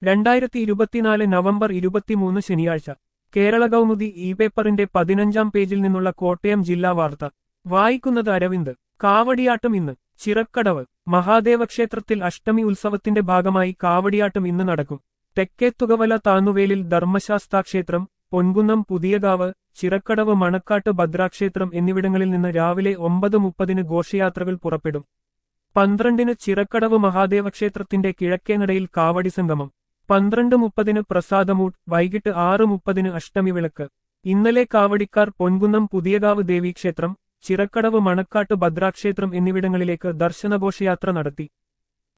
രണ്ടായിരത്തി ഇരുപത്തിനാല് നവംബർ ഇരുപത്തിമൂന്ന് ശനിയാഴ്ച കേരള കൗമുദി ഇ പേപ്പറിന്റെ പതിനഞ്ചാം പേജിൽ നിന്നുള്ള കോട്ടയം ജില്ലാ വാർത്ത വായിക്കുന്നത് അരവിന്ദ് കാവടിയാട്ടം ഇന്ന് ചിറക്കടവ് മഹാദേവ ക്ഷേത്രത്തിൽ അഷ്ടമി ഉത്സവത്തിന്റെ ഭാഗമായി കാവടിയാട്ടം ഇന്ന് നടക്കും തെക്കേത്തുകവല താന്നുവേലിൽ ധർമ്മശാസ്താ ക്ഷേത്രം പൊൻകുന്നം പുതിയകാവ് ചിറക്കടവ് മണക്കാട്ട് ഭദ്രാക്ഷേത്രം എന്നിവിടങ്ങളിൽ നിന്ന് രാവിലെ ഒമ്പത് മുപ്പതിന് ഘോഷയാത്രകൾ പുറപ്പെടും പന്ത്രണ്ടിന് ചിറക്കടവ് മഹാദേവ ക്ഷേത്രത്തിന്റെ കിഴക്കേനടയിൽ കാവടി സംഗമം പന്ത്രണ്ട് മുപ്പതിന് പ്രസാദമൂട്ട് വൈകിട്ട് ആറ് മുപ്പതിന് അഷ്ടമി വിളക്ക് ഇന്നലെ കാവടിക്കാർ പൊൻകുന്നം പുതിയകാവ് ദേവീക്ഷേത്രം ചിറക്കടവ് മണക്കാട്ട് ഭദ്രാക്ഷേത്രം എന്നിവിടങ്ങളിലേക്ക് ദർശനഘോഷയാത്ര നടത്തി